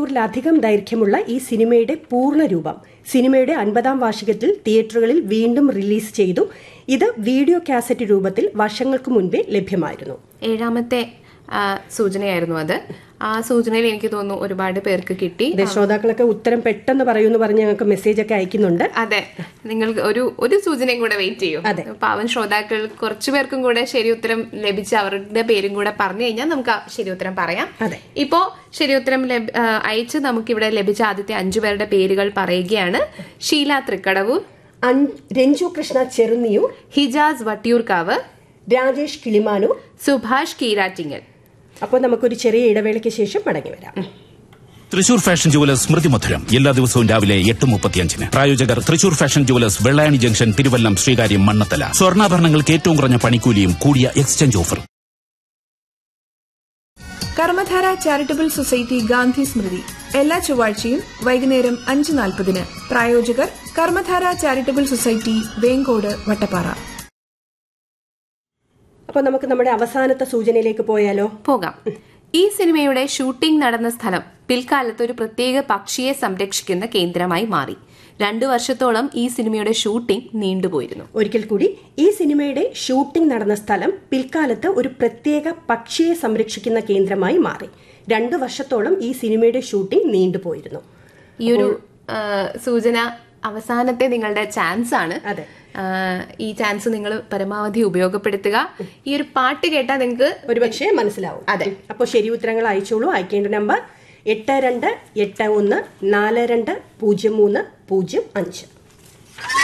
മണിക്കൂറിലധികം ദൈർഘ്യമുള്ള ഈ സിനിമയുടെ പൂർണ്ണ രൂപം സിനിമയുടെ അൻപതാം വാർഷികത്തിൽ തിയേറ്ററുകളിൽ വീണ്ടും റിലീസ് ചെയ്തു ഇത് വീഡിയോ കാസറ്റ് രൂപത്തിൽ വർഷങ്ങൾക്ക് മുൻപേ ലഭ്യമായിരുന്നു ഏഴാമത്തെ ആ, സൂചനയായിരുന്നു അത് ആ സൂചനയിൽ എനിക്ക് തോന്നുന്നു ഒരുപാട് പേർക്ക് കിട്ടി ദേ, ശ്രോതാക്കളൊക്കെ ഉത്തരം പെട്ടെന്ന് പറയൂന്ന് പറഞ്ഞ് ഞങ്ങൾക്ക് മെസ്സേജ് ഒക്കെ അയക്കുന്നുണ്ട് അതെ നിങ്ങൾ ഒരു ഒരു സൂചനയും കൂടെ വെയിറ്റ് ചെയ്യും അതെ. പാവൻ ശ്രോതാക്കൾ കുറച്ചു പേർക്കും കൂടെ ശരി ഉത്തരം ലഭിച്ച് അവരുടെ പേരും കൂടെ പറഞ്ഞു കഴിഞ്ഞാൽ നമുക്ക് ആ ശരി ഉത്തരം പറയാം അതെ. ഇപ്പോ ശരി ഉത്തരം ലഭ- ആ, അയച്ച് നമുക്കിവിടെ ലഭിച്ച ആദ്യത്തെ അഞ്ചു പേരുടെ പേരുകൾ പറയുകയാണ് ഷീല തൃക്കടവൂർ അൻ- രഞ്ജു കൃഷ്ണ ചെറുന്നിയൂർ ഹിജാസ് വട്ടിയൂർക്കാവ് രാജേഷ് കിളിമാനൂർ സുഭാഷ് കീരാറ്റിങ്ങൽ അപ്പോൾ നമുക്കൊരു ചെറിയ ഇടവേളയ്ക്ക് ശേഷം മടങ്ങി വരാം തൃശൂർ ഫാഷൻ ജുവലേഴ്സ് സ്മൃതി മധുരം എല്ലാ ദിവസവും രാവിലെ എട്ട് മുപ്പത്തിയഞ്ചിന് പ്രായോജകർ Thrissur fashion jewellers Vellayani junction Thiruvallam Sreekaryam Mannanthala സ്വർണ്ണാഭരണങ്ങൾക്ക് ഏറ്റവും കുറഞ്ഞ പണിക്കൂലിയും കൂടിയ എക്സ്ചേഞ്ച് ഓഫറും കർമ്മധാര ചാരിറ്റബിൾ സൊസൈറ്റി ഗാന്ധി സ്മൃതി എല്ലാ ചൊവ്വാഴ്ചയും വൈകുന്നേരം അഞ്ച് നാൽപ്പതിന് പ്രായോജകർ കർമ്മധാര ചാരിറ്റബിൾ സൊസൈറ്റി വേങ്കോട് വട്ടപ്പാറ അപ്പോൾ നമുക്ക് നമ്മുടെ അവസാനത്തെ സൂചനയിലേക്ക് പോയാലോ പോകാം ഈ സിനിമയുടെ ഷൂട്ടിംഗ് നടന്ന സ്ഥലം പിൽക്കാലത്ത് ഒരു പ്രത്യേക പക്ഷിയെ സംരക്ഷിക്കുന്ന കേന്ദ്രമായി മാറി രണ്ടു വർഷത്തോളം ഈ സിനിമയുടെ ഷൂട്ടിംഗ് നീണ്ടുപോയിരുന്നു ഒരിക്കൽ കൂടി ഈ സിനിമയുടെ ഷൂട്ടിംഗ് നടന്ന സ്ഥലം പിൽക്കാലത്ത് ഒരു പ്രത്യേക പക്ഷിയെ സംരക്ഷിക്കുന്ന കേന്ദ്രമായി മാറി രണ്ടു വർഷത്തോളം ഈ സിനിമയുടെ ഷൂട്ടിംഗ് നീണ്ടുപോയിരുന്നു ഈ ഒരു ആ, സൂചന അവസാനത്തെ നിങ്ങളുടെ ചാൻസ് ആണ് അതെ. ആ, ഈ ചാൻസ് നിങ്ങൾ പരമാവധി ഉപയോഗപ്പെടുത്തുക ഈ ഒരു പാട്ട് കേട്ടാൽ നിങ്ങൾക്ക് ഒരുപക്ഷെ മനസ്സിലാവും അതെ. അപ്പോൾ ശരി ഉത്തരങ്ങൾ അയച്ചോളൂ അയക്കേണ്ട നമ്പർ എട്ട് രണ്ട് എട്ട് ഒന്ന് നാല് രണ്ട് പൂജ്യം മൂന്ന് പൂജ്യം അഞ്ച്